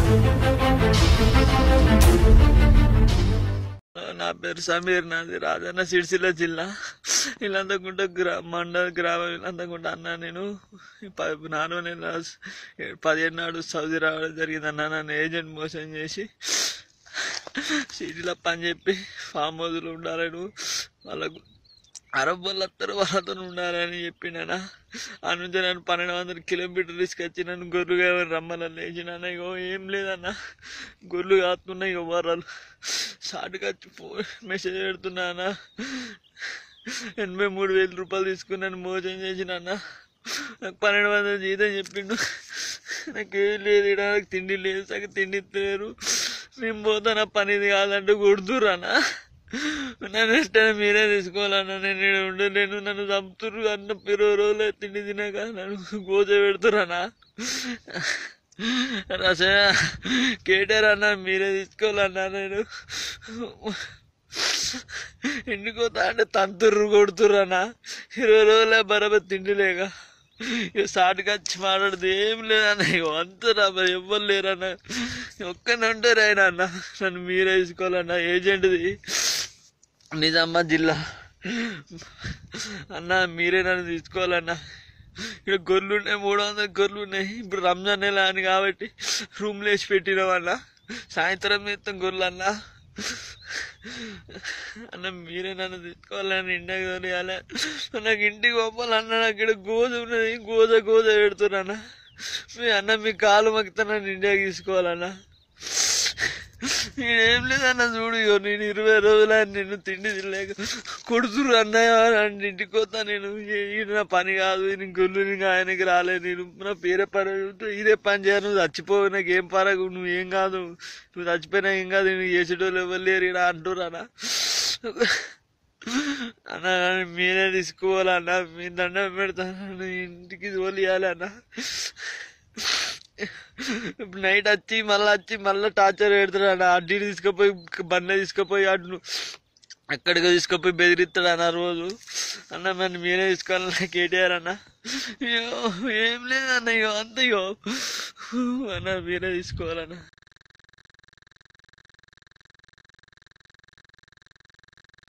నా పేరు సమీర్ నాది రాజన్న సిరిసిల్ల జిల్లా ఇల్లంతకుంట గ్రా మండల గ్రామం ఇల్లంతకుంట అన్న నేను ప- నాలుగో నెల పదిహేను నాడు సౌదీ రావడం జరిగిందన్న నన్ను ఏజెంట్ మోసం చేసి సిటీలో పని చెప్పి ఫామ్ హౌస్లో ఉండాలని వాళ్ళకు అరబ్ వాళ్ళు వస్తారు వాళ్ళతో ఉండాలని చెప్పిండనా ఆ నుంచి నన్ను పన్నెండు వందల కిలోమీటర్ తీసుకొచ్చి నన్ను గొర్రెలు కావాలి రమ్మని లేచినాన్న ఇగో ఏం లేదన్న గొర్రెలు కాస్తున్నాయి ఇగో వరాలు షార్ట్గా వచ్చి ఫో మెసేజ్ పెడుతున్నానా ఎనభై మూడు వేల రూపాయలు తీసుకున్నాను మోసం చేసినాన్న నాకు పన్నెండు వందల జీతం చెప్పిండు నాకేం లేదు ఈడ నాకు తిండి లేదు సగం తిండి ఇస్తలేరు నేను పోతాను పనిది కాదంటే కొడుతురానా నన్ను ఎట్టనే మీరే తీసుకోవాలన్నా నేను ఈడ ఉండలేను నన్ను చంపుతురు అన్న ఇరవై రోజులు తిండి తినక నన్ను గోజ పెడుతురానా రసయ కేటర్ అన్న మీరే తీసుకోవాలన్నా నేను ఇంటికి పోతా అంటే తంతుర్రు కొడుతుర్రన్నా ఇరవై రోజులే బరాబర్ తిండి లేక ఇక సాటుగా వచ్చి మాట్లాడదు ఏం లేదన్న ఇక అంతరా మరి ఎవ్వరు లేరన్న ఒక్కనే ఉంటారు ఆయన అన్న నన్ను మీరే తీసుకోవాలన్న ఏజెంట్ది నిజామాబాద్ జిల్లా అన్న మీరే నన్ను తీసుకోవాలన్న ఇక్కడ గొర్రెలు ఉన్నాయి మూడు వందల గొర్రెలు ఉన్నాయి ఇప్పుడు రంజాన్ నెల అని కాబట్టి రూమ్లో వేసి పెట్టినాం అన్న సాయంత్రం మొత్తం గొర్రెలు అన్న అన్న మీరే నన్ను తీసుకోవాలని ఇంటికి తోలియాలి నాకు ఇంటికి పోవాలన్న నాకు ఇక్కడ గోజ ఉన్నది గోజ గోజ పెడుతున్నా మీ అన్న మీ కాలు మగ్గితే నన్ను ఇండియాకి తీసుకోవాలన్నా నేనేం లేదన్న చూడు ఇగో నేను ఇరవై రోజులు నిన్ను తిండి తినలేక కొడుతురు అన్నయ్య అని ఇంటికి పోతా నేను ఏ- ఇది నా పని కాదు నేను గొల్లు ఇంకా ఆయనకి రాలే నేను నా పేరే పని ఇదే పని చేయను నువ్వు చచ్చిపోవు నాకు ఏం పరగు నువ్వు ఏం కాదు నువ్వు చచ్చిపోయినా ఏం కాదు నేను చేసేటోళ్ళు ఎవరు లేరు ఇక్కడ అంటురానా అన్న నన్ను మీరే తీసుకోవాలన్న మీ దండం పెడతాను ఇంటికి తోలియాలి అన్న ఇప్పుడు నైట్ వచ్చి మళ్ళీ వచ్చి మళ్ళీ టార్చర్ పెడతాడు అన్న అడ్డీని తీసుకుపోయి బండి తీసుకుపోయి అడ్డు ఎక్కడికో తీసుకుపోయి బెదిరిస్తాడు అన్న రోజు అన్న మరి మీరే తీసుకోవాలన్న కేటీఆర్ అన్న అయ్యో ఏం లేదన్న ఇగో అంత ఇగో అన్న మీరే తీసుకోవాలన్న